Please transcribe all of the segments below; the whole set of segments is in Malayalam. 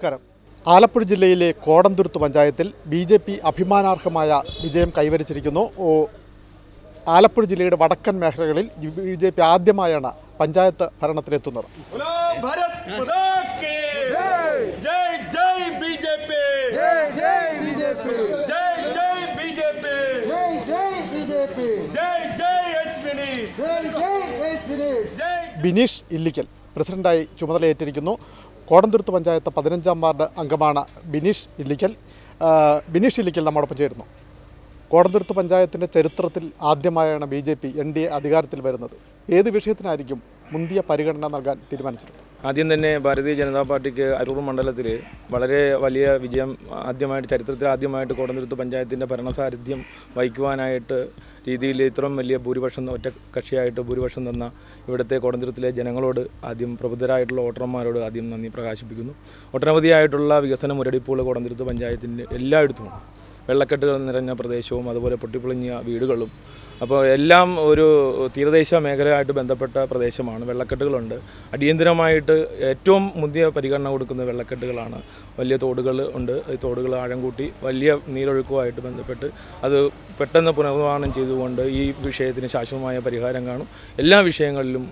നമസ്കാരം ആലപ്പുഴ ജില്ലയിലെ കോടന്തുരുത്ത് പഞ്ചായത്തിൽ ബി ജെ പി അഭിമാനാർഹമായ വിജയം കൈവരിച്ചിരിക്കുന്നു ഓ, ആലപ്പുഴ ജില്ലയുടെ വടക്കൻ മേഖലകളിൽ ബി ജെ പി ആദ്യമായാണ് പഞ്ചായത്ത് ഭരണത്തിലെത്തുന്നത് बोलो भारत माता की जय जय बीजेपी जय जय बीजेपी जय जय बीजेपी जय जय बीजेपी जय जय एचपीडी जय जय एचपीडी जय ബിനീഷ് ഇല്ലിക്കൽ പ്രസിഡന്റായി ചുമതലയേറ്റിരിക്കുന്നു കോടന്തുരുത്ത് പഞ്ചായത്ത് പതിനഞ്ചാം വാർഡ് അംഗമാണ് ബിനീഷ് ഇല്ലിക്കൽ ആ, ബിനീഷ് ഇല്ലിക്കൽ നമ്മോടൊപ്പം ചേരുന്നു കോടന്തുരുത്ത് പഞ്ചായത്തിൻ്റെ ചരിത്രത്തിൽ ആദ്യമായാണ് B J P N D A അധികാരത്തിൽ വരുന്നത് ഏത് വിഷയത്തിനായിരിക്കും മുന്തിയ പരിഗണന നൽകാൻ തീരുമാനിച്ചിട്ടുള്ളത് ആദ്യം തന്നെ ഭാരതീയ ജനതാ പാർട്ടിക്ക് അരൂർ മണ്ഡലത്തിൽ വളരെ വലിയ വിജയം ആദ്യമായിട്ട് ചരിത്രത്തിൽ ആദ്യമായിട്ട് കോടന്തുരുത്ത് പഞ്ചായത്തിൻ്റെ ഭരണസാരഥ്യം വഹിക്കുവാനായിട്ട് രീതിയിൽ ഇത്രയും വലിയ ഭൂരിപക്ഷം ഒറ്റ കക്ഷിയായിട്ട് ഭൂരിപക്ഷം തന്ന ഇവിടുത്തെ കോടന്തുരുത്തിലെ ജനങ്ങളോട് ആദ്യം പ്രബുദ്ധരായിട്ടുള്ള വോട്ടർമാരോട് ആദ്യം നന്ദി പ്രകാശിപ്പിക്കുന്നു ഒട്ടനവധിയായിട്ടുള്ള വികസന മുരടിപ്പുകൾ കോടന്തുരുത്ത് പഞ്ചായത്തിൻ്റെ എല്ലായിടത്തുമുണ്ട് വെള്ളക്കെട്ടുകൾ നിറഞ്ഞ പ്രദേശവും അതുപോലെ പൊട്ടിപ്പൊളിഞ്ഞ വീടുകളും അപ്പോൾ എല്ലാം ഒരു തീരദേശ മേഖലയായിട്ട് ബന്ധപ്പെട്ട പ്രദേശമാണ് വെള്ളക്കെട്ടുകളുണ്ട് അടിയന്തരമായിട്ട് ഏറ്റവും മുന്തിയ പരിഗണന കൊടുക്കുന്ന വെള്ളക്കെട്ടുകളാണ് വലിയ തോടുകൾ ഉണ്ട് ഈ തോടുകൾ ആഴം കൂട്ടി വലിയ നീരൊഴുക്കുമായിട്ട് ബന്ധപ്പെട്ട് അത് പെട്ടെന്ന് പുനർനിർമ്മാണം ചെയ്തുകൊണ്ട് ഈ വിഷയത്തിന് ശാശ്വതമായ പരിഹാരം കാണും എല്ലാ വിഷയങ്ങളിലും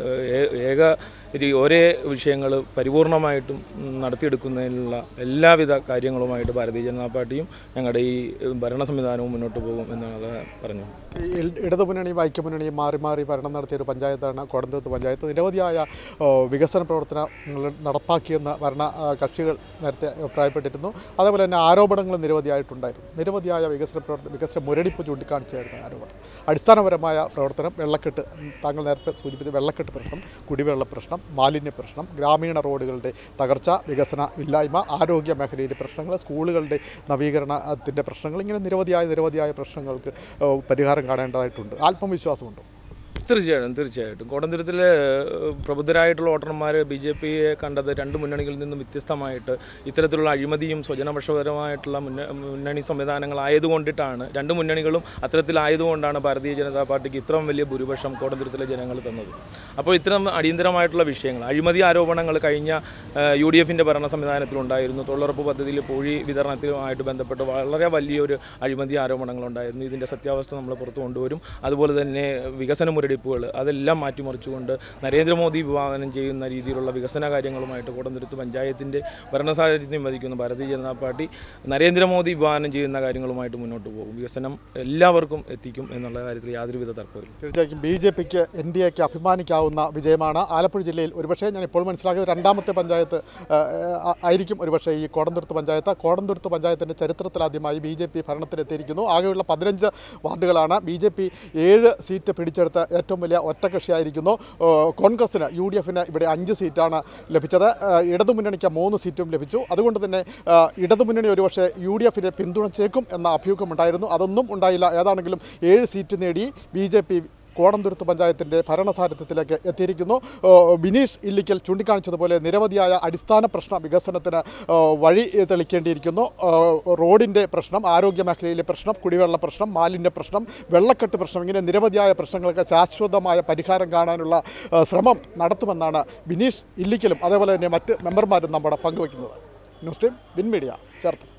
ഏ- ഏക ഒരു ഒരേ വിഷയങ്ങൾ പരിപൂർണമായിട്ടും ഉം, നടത്തിയെടുക്കുന്നതിനുള്ള എല്ലാവിധ കാര്യങ്ങളുമായിട്ട് ഭാരതീയ ജനതാ പാർട്ടിയും ഞങ്ങളുടെ ഈ ഭരണ സംവിധാനവും മുന്നോട്ട് പോകും എന്നാണ് പറഞ്ഞു ഈ ഇൽ- ഇടതുമുന്നണിയും ഐക്യമുന്നണിയും മാറി മാറി ഭരണം നടത്തിയ ഒരു പഞ്ചായത്താണ് കോടന്തുരുത്ത് പഞ്ചായത്ത് നിരവധിയായ ഓ, വികസന പ്രവർത്തനങ്ങൾ നടപ്പാക്കിയെന്ന് ഭരണ ആ, കക്ഷികൾ നേരത്തെ അഭിപ്രായപ്പെട്ടിരുന്നു അതേപോലെ തന്നെ ആരോപണങ്ങൾ നിരവധിയായിട്ടുണ്ടായിരുന്നു നിരവധിയായ വികസന പ്രവർത്തന വികസന മുരടിപ്പ് ചൂണ്ടിക്കാണിച്ചായിരുന്നു ആരോപണം അടിസ്ഥാനപരമായ പ്രവർത്തനം വെള്ളക്കെട്ട് ഉം, താങ്കൾ നേരത്തെ സൂചിപ്പിച്ച വെള്ളക്കെട്ട് പ്രശ്നം കുടിവെള്ള പ്രശ്നം മാലിന്യ പ്രശ്നം ഗ്രാമീണ റോഡുകളുടെ തകർച്ച വികസന ഇല്ലായ്മ ആരോഗ്യ മേഖലയിലെ പ്രശ്നങ്ങൾ സ്കൂളുകളുടെ നവീകരണത്തിൻ്റെ പ്രശ്നങ്ങൾ ഇങ്ങനെ നിരവധിയായ നിരവധിയായ പ്രശ്നങ്ങൾക്ക് ഏഹ്, പരിഹാരം കാണേണ്ടതായിട്ടുണ്ട് ആത്മവിശ്വാസമുണ്ടോ തീർച്ചയായിട്ടും തീർച്ചയായിട്ടും കോടന്തുരത്തിലെ ഏഹ്, പ്രബുദ്ധരായിട്ടുള്ള വോട്ടർമാർ ബി ജെ പിയെ കണ്ടത് രണ്ട് മുന്നണികളിൽ നിന്നും വ്യത്യസ്തമായിട്ട് ഇത്തരത്തിലുള്ള അഴിമതിയും സ്വജനപക്ഷപരമായിട്ടുള്ള മുന്ന മുന്നണി സംവിധാനങ്ങളായതുകൊണ്ടിട്ടാണ് രണ്ട് മുന്നണികളും അത്തരത്തിലായതുകൊണ്ടാണ് ഭാരതീയ ജനതാ പാർട്ടിക്ക് ഇത്രയും വലിയ ഭൂരിപക്ഷം കോടന്തുരത്തിലെ ജനങ്ങൾ തന്നത് അപ്പോൾ ഇത്തരം അടിയന്തരമായിട്ടുള്ള വിഷയങ്ങൾ അഴിമതി ആരോപണങ്ങൾ കഴിഞ്ഞ യു ഡി എഫിൻ്റെ ഭരണ സംവിധാനത്തിലുണ്ടായിരുന്നു തൊഴിലുറപ്പ് പദ്ധതിയിൽ പൂഴി വിതരണത്തിലുമായിട്ട് ബന്ധപ്പെട്ട് വളരെ വലിയൊരു അഴിമതി ആരോപണങ്ങളുണ്ടായിരുന്നു ഇതിൻ്റെ സത്യാവസ്ഥ നമ്മൾ പുറത്തു കൊണ്ടുവരും അതുപോലെ തന്നെ വികസന മുരടിപ്പുകൾ അതെല്ലാം മാറ്റിമറിച്ചുകൊണ്ട് നരേന്ദ്രമോദി വിഭാവനം ചെയ്യുന്ന രീതിയിലുള്ള വികസന കാര്യങ്ങളുമായിട്ട് കോടന്തുരുത്ത് പഞ്ചായത്തിൻ്റെ ഭരണസാരഥ്യം വഹിക്കുന്ന ഭാരതീയ ജനതാ പാർട്ടി നരേന്ദ്രമോദി വിഭാവനം ചെയ്യുന്ന കാര്യങ്ങളുമായിട്ട് മുന്നോട്ട് പോകും വികസനം എല്ലാവർക്കും എത്തിക്കും എന്നുള്ള കാര്യത്തിൽ യാതൊരുവിധ തർക്കമില്ല തീർച്ചയായും ബി ജെ പിക്ക് എൻ ഡി എക്ക് അഭിമാനിക്കാവുന്ന വിജയമാണ് ആലപ്പുഴ ജില്ലയിൽ ഒരുപക്ഷേ ഞാൻ ഇപ്പോൾ മനസ്സിലാക്കിയത് രണ്ടാമത്തെ പഞ്ചായത്ത് ആ, ആ, ആയിരിക്കും ഒരുപക്ഷേ ഈ കോടന്തുരുത്ത് പഞ്ചായത്ത് കോടന്തുരുത്ത് പഞ്ചായത്തിൻ്റെ ചരിത്രത്തിലാദ്യമായി ബി ജെ പി ഭരണത്തിലെത്തിയിരിക്കുന്നു ആകെയുള്ള പതിനഞ്ച് വാർഡുകളാണ് ബി ജെ പി ഏഴ് സീറ്റ് പിടിച്ചെടുത്ത ഏറ്റവും വലിയ ഒറ്റകക്ഷിയായിരിക്കുന്നു ഓ, കോൺഗ്രസിന് യു ഡി എഫിന് ഇവിടെ അഞ്ച് സീറ്റാണ് ലഭിച്ചത് ആ, ഇടതുമുന്നണിക്ക് മൂന്ന് സീറ്റും ലഭിച്ചു അതുകൊണ്ട് തന്നെ ആ, ഇടതുമുന്നണി ഒരുപക്ഷെ യു ഡി എഫിനെ പിന്തുണച്ചേക്കും എന്ന അഭ്യൂഹമുണ്ടായിരുന്നു അതൊന്നും ഉണ്ടായില്ല ഏതാണെങ്കിലും ഏഴ് സീറ്റ് നേടി ബി ജെ പി കോടന്തുരുത്ത് പഞ്ചായത്തിൻ്റെ ഭരണസാരഥ്യത്തിലേക്ക് എത്തിയിരിക്കുന്നു ഓ, ബിനീഷ് ഇല്ലിക്കൽ ചൂണ്ടിക്കാണിച്ചതുപോലെ നിരവധിയായ അടിസ്ഥാന പ്രശ്ന വികസനത്തിന് ഓ, വഴി തെളിക്കേണ്ടിയിരിക്കുന്നു ഓ, റോഡിൻ്റെ പ്രശ്നം ആരോഗ്യ മേഖലയിലെ പ്രശ്നം കുടിവെള്ള പ്രശ്നം മാലിന്യ പ്രശ്നം വെള്ളക്കെട്ട് പ്രശ്നം ഇങ്ങനെ നിരവധിയായ പ്രശ്നങ്ങൾക്ക് ശാശ്വതമായ പരിഹാരം കാണാനുള്ള ആ, ശ്രമം നടത്തുമെന്നാണ് ബിനീഷ് ഇല്ലിക്കലും അതേപോലെ തന്നെ മറ്റ് മെമ്പർമാരും നമ്മുടെ പങ്കുവയ്ക്കുന്നത് ന്യൂസ് ടീം വിൻ മീഡിയ ചേർത്ത്